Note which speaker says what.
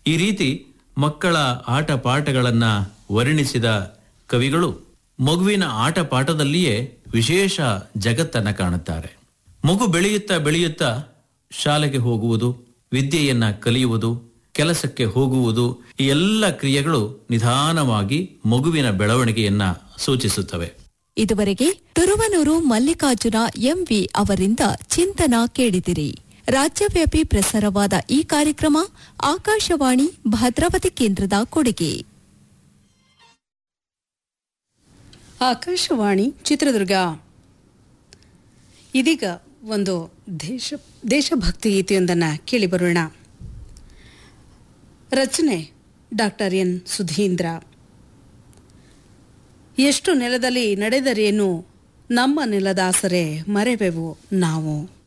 Speaker 1: ಈ ರೀತಿ ಮಕ್ಕಳ ಆಟ ಪಾಠಗಳನ್ನ ವರ್ಣಿಸಿದ ಕವಿಗಳು ಮಗುವಿನ ಆಟ ಪಾಠದಲ್ಲಿಯೇ ವಿಶೇಷ ಜಗತ್ತನ್ನ ಕಾಣುತ್ತಾರೆ ಮಗು ಬೆಳೆಯುತ್ತಾ ಬೆಳೆಯುತ್ತಾ ಶಾಲೆಗೆ ಹೋಗುವುದು ವಿದ್ಯೆಯನ್ನ ಕಲಿಯುವುದು ಕೆಲಸಕ್ಕೆ ಹೋಗುವುದು ಈ ಎಲ್ಲ ಕ್ರಿಯೆಗಳು ನಿಧಾನವಾಗಿ ಮಗುವಿನ ಬೆಳವಣಿಗೆಯನ್ನ ಸೂಚಿಸುತ್ತವೆ
Speaker 2: ಇದುವರೆಗೆ ತುರುವನೂರು ಮಲ್ಲಿಕಾರ್ಜುನ ಎಂವಿ ಅವರಿಂದ ಚಿಂತನ ಕೇಳಿದಿರಿ ರಾಜ್ಯವ್ಯಾಪಿ ಪ್ರಸಾರವಾದ ಈ ಕಾರ್ಯಕ್ರಮ ಆಕಾಶವಾಣಿ ಭದ್ರಾವತಿ ಕೇಂದ್ರದ ಕೊಡುಗೆ
Speaker 3: ಆಕಾಶವಾಣಿ ಚಿತ್ರದುರ್ಗ ಇದೀಗ ಒಂದು ದೇಶ ದೇಶಭಕ್ತಿ ಗೀತೆಯೊಂದನ್ನು ಕೇಳಿಬರೋಣ ರಚನೆ ಡಾಕ್ಟರ್ ಎನ್ ಸುಧೀಂದ್ರ ಎಷ್ಟು ನೆಲದಲ್ಲಿ ನಡೆದರೇನು ನಮ್ಮ ನೆಲದಾಸರೆ ಮರೆವೆವು ನಾವು